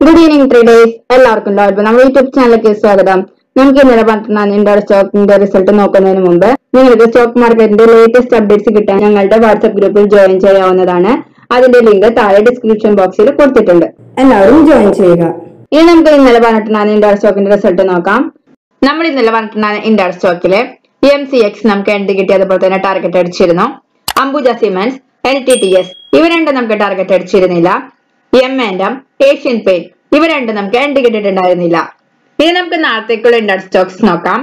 good evening traders എല്ലാവർക്കും ലോഡ് നമ്മുടെ യൂട്യൂബ് ചാനലിലേക്ക് സ്വാഗതം നമുക്ക് ഇന്നലെ പറഞ്ഞ ഇന്ത്യയുടെ സ്റ്റോക്കിന്റെ റിസൾട്ട് നോക്കുന്നതിന് മുമ്പ് നിങ്ങൾക്ക് സ്റ്റോക്ക് മാർക്കറ്റിന്റെ ലേറ്റസ്റ്റ് അപ്ഡേറ്റ്സ് കിട്ടാൻ ഞങ്ങളുടെ വാട്സ്ആപ്പ് ഗ്രൂപ്പിൽ ജോയിൻ ചെയ്യാവുന്നതാണ് അതിന്റെ ലിങ്ക് താഴെ ഡിസ്ക്രിപ്ഷൻ ബോക്സിൽ കൊടുത്തിട്ടുണ്ട് എല്ലാവരും ജോയിൻ ചെയ്യുക ഇനി നമുക്ക് ഇന്നലെ പറഞ്ഞിട്ടുണ്ടാകുന്ന ഇന്ത്യ സ്റ്റോക്കിന്റെ റിസൾട്ട് നോക്കാം നമ്മൾ ഇന്നലെ പറഞ്ഞിട്ടുണ്ടാകുന്ന ഇന്ത്യ സ്റ്റോക്കിലെ എം സി എക്സ് നമുക്ക് എൻഡ് കിട്ടി അതുപോലെ തന്നെ ടാർഗറ്റ് അടിച്ചിരുന്നു Ambuja cements L T T S ഇവ രണ്ടും നമുക്ക് ടാർഗറ്റ് അടിച്ചിരുന്നില്ല M and M Asian paint ഇവ രണ്ടും നമുക്ക് എൻഡ് കിട്ടിയിട്ടുണ്ടായിരുന്നില്ല ഇനി നമുക്ക് നാളത്തേക്കുള്ള ഇന്ത്യൻ സ്റ്റോക്സ് നോക്കാം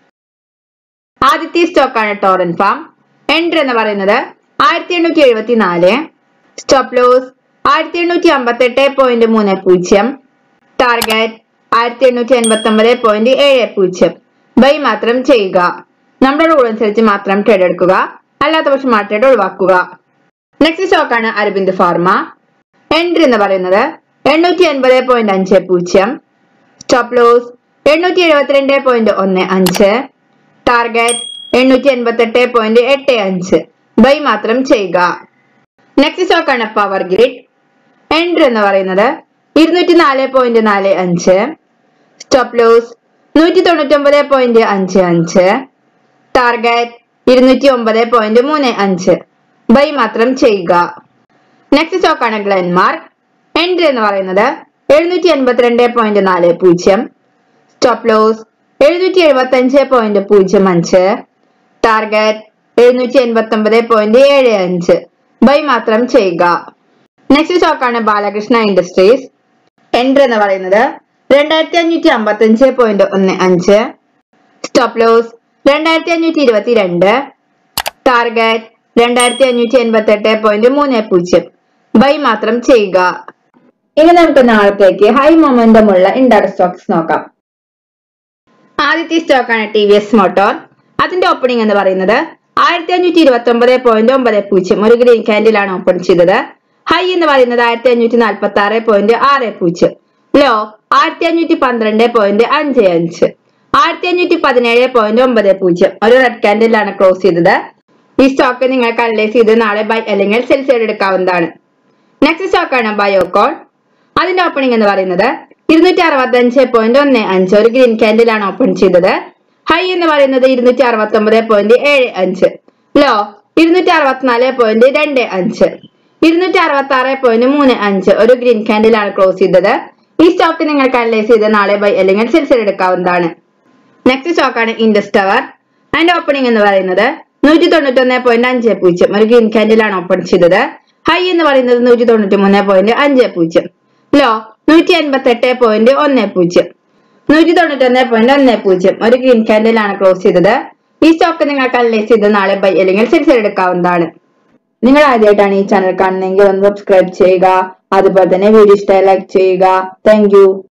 ആദ്യത്തെ സ്റ്റോക്കാണ് ടോറൻ ഫാം എൻട്രി എന്ന് പറയുന്നത് ആയിരത്തി എണ്ണൂറ്റി എഴുപത്തി നാല് സ്റ്റോപ്പ് ലോസ് ആയിരത്തി എണ്ണൂറ്റി അമ്പത്തി എട്ട് പോയിന്റ് മൂന്ന് പൂജ്യം ടാർഗറ്റ് ആയിരത്തി എണ്ണൂറ്റി എൺപത്തി ഒമ്പത് പോയിന്റ് ഏഴ് പൂജ്യം ബൈ മാത്രം ചെയ്യുക നമ്മുടെ റൂൾ അനുസരിച്ച് മാത്രം ട്രേഡ് എടുക്കുക അല്ലാത്ത പക്ഷം ആ ട്രേഡ് ഒഴിവാക്കുക നെക്സ്റ്റ് സ്റ്റോക്കാണ് അരബിന്ദ് ഫാർമ എൻട്രി എന്ന് പറയുന്നത് എണ്ണൂറ്റി എൺപത് പോയിന്റ് അഞ്ച് പൂജ്യം സ്റ്റോപ്പ് ലോസ് എണ്ണൂറ്റി എഴുപത്തിരണ്ട് പോയിന്റ് ഒന്ന് അഞ്ച് ടാർഗറ്റ് എണ്ണൂറ്റി എൺപത്തി എട്ട് പോയിന്റ് എട്ട് അഞ്ച് ബൈ മാത്രം ചെയ്യുക നെക്സ്റ്റ് സ്റ്റോക്കാണ് പവർ ഗ്രിഡ് എൻട്രി എന്ന് പറയുന്നത് ഇരുന്നൂറ്റി നാല് പോയിന്റ് നാല് അഞ്ച് സ്റ്റോപ്പ് ലോസ് നൂറ്റി തൊണ്ണൂറ്റി ഒമ്പത് പോയിന്റ് അഞ്ച് അഞ്ച് ടാർഗറ്റ് ഇരുന്നൂറ്റി ഒമ്പത് പോയിന്റ് മൂന്ന് അഞ്ച് ബൈ മാത്രം ചെയ്യുക നെക്സ്റ്റ് സ്റ്റോക്കാണ് ഗ്ലെൻമാർക്ക് എൻട്രി എന്ന് പറയുന്നത് എഴുന്നൂറ്റി എൺപത്തിരണ്ട് പോയിന്റ് നാല് പൂജ്യം സ്റ്റോപ്പ് ലോസ് എഴുന്നൂറ്റി എഴുപത്തി അഞ്ച് പോയിന്റ് പൂജ്യം അഞ്ച് ടാർഗറ്റ് എഴുന്നൂറ്റി എൺപത്തി ഒമ്പത് പോയിന്റ് ഏഴ് അഞ്ച് ബൈ മാത്രം ചെയ്യുക നെക്സ്റ്റ് സ്റ്റോക്കാണ് ബാലകൃഷ്ണ ഇൻഡസ്ട്രീസ് എൻട്രി എന്ന് പറയുന്നത് രണ്ടായിരത്തി അഞ്ഞൂറ്റി അമ്പത്തി അഞ്ച് പോയിന്റ് ഒന്ന് അഞ്ച് സ്റ്റോപ്പ് ലോസ് രണ്ടായിരത്തി അഞ്ഞൂറ്റി ഇരുപത്തി രണ്ട് ടാർഗറ്റ് രണ്ടായിരത്തി അഞ്ഞൂറ്റി എൺപത്തി എട്ട് പോയിന്റ് മൂന്ന് പൂജ്യം ബൈ മാത്രം ചെയ്യുക ഇനി നമുക്ക് നാളത്തേക്ക് ഹൈ മൊമെന്റം ഉള്ള ഇൻഡർ സ്റ്റോക്സ് നോക്കാം ആദ്യത്തെ സ്റ്റോക്കാണ് ടി വി എസ് മോട്ടോർ അതിന്റെ ഓപ്പണിംഗ് എന്ന് പറയുന്നത് ആയിരത്തി അഞ്ഞൂറ്റി ഇരുപത്തി ഒമ്പത് പോയിന്റ് ഒമ്പത് പൂജ്യം ഒരു ഗ്രീൻ ക്യാൻഡിലാണ് ഓപ്പൺ ചെയ്തത് ഹൈ എന്ന് പറയുന്നത് ആയിരത്തി അഞ്ഞൂറ്റി നാൽപ്പത്തി ആറ് പോയിന്റ് ആറ് പൂജ്യം ലോ ആയിരത്തി അഞ്ഞൂറ്റി പന്ത്രണ്ട് പോയിന്റ് അഞ്ച് അഞ്ച് ആയിരത്തി അഞ്ഞൂറ്റി പതിനേഴ് പോയിന്റ് ഒമ്പത് പൂജ്യം ഒരു റെഡ് ക്യാൻഡിലാണ് ക്ലോസ് ചെയ്തത് ഈ സ്റ്റോക്ക് നിങ്ങൾക്ക് അനലൈസ് ചെയ്ത് നാളെ ബൈ അല്ലെങ്കിൽ സെൽ സൈഡ് എടുക്കാവുന്നതാണ് നെക്സ്റ്റ് സ്റ്റോക്കാണ് ബയോകോൺ അതിന്റെ ഓപ്പണിംഗ് എന്ന് പറയുന്നത് ഇരുന്നൂറ്റി അറുപത്തി അഞ്ച് പോയിന്റ് ഒന്ന് അഞ്ച് ഒരു ഗ്രീൻ ക്യാൻഡിലാണ് ഓപ്പൺ ചെയ്തത് ഹൈ എന്ന് പറയുന്നത് ഇരുന്നൂറ്റി അറുപത്തി ഒമ്പത് പോയിന്റ് ഏഴ് അഞ്ച് ലോ ഇരുന്നൂറ്റി അറുപത്തിനാല് പോയിന്റ് രണ്ട് അഞ്ച് ഇരുന്നൂറ്റി അറുപത്തി ആറ് പോയിന്റ് മൂന്ന് അഞ്ച് ഒരു ഗ്രീൻ ക്യാൻഡിലാണ് ക്ലോസ് ചെയ്തത് ഈ സ്റ്റോക്ക് നിങ്ങൾക്ക് അനലൈസ് ചെയ്ത് നാളെ ബൈ അല്ലെങ്കിൽ സെൽ സൈഡ് എടുക്കാവുന്നതാണ് നെക്സ്റ്റ് സ്റ്റോക്കാണ് ഇൻഡസ് ടവർ അതിന്റെ ഓപ്പണിംഗ് എന്ന് പറയുന്നത് നൂറ്റി തൊണ്ണൂറ്റി ഒന്ന് പോയിന്റ് അഞ്ച് പൂജ്യം ഒരു ഗ്രീൻ ക്യാൻഡിലാണ് ഓപ്പൺ ചെയ്തത് ഹൈ എന്ന് പറയുന്നത് നൂറ്റി തൊണ്ണൂറ്റി മൂന്ന് പോയിന്റ് അഞ്ച് പൂജ്യം ലോ നൂറ്റി എൺപത്തി എട്ട് പോയിന്റ് ഒന്ന് പൂജ്യം നൂറ്റി തൊണ്ണൂറ്റി ഒന്ന് പോയിന്റ് ഒന്ന് പൂജ്യം ഒരു ഗ്രീൻ ക്യാൻഡിലാണ് ക്ലോസ് ചെയ്തത് ഈ സ്റ്റോക്ക് നിങ്ങൾക്ക് അനലൈസ് ചെയ്ത് നാളെ ബൈ അല്ലെങ്കിൽ സെൻസർ എടുക്കാവുന്നതാണ് നിങ്ങൾ ആദ്യമായിട്ടാണ് ഈ ചാനൽ കാണുന്നതെങ്കിൽ ഒന്ന് സബ്സ്ക്രൈബ് ചെയ്യുക അതുപോലെ തന്നെ വീഡിയോ ഇഷ്ടമായി ലൈക്ക് ചെയ്യുക താങ്ക്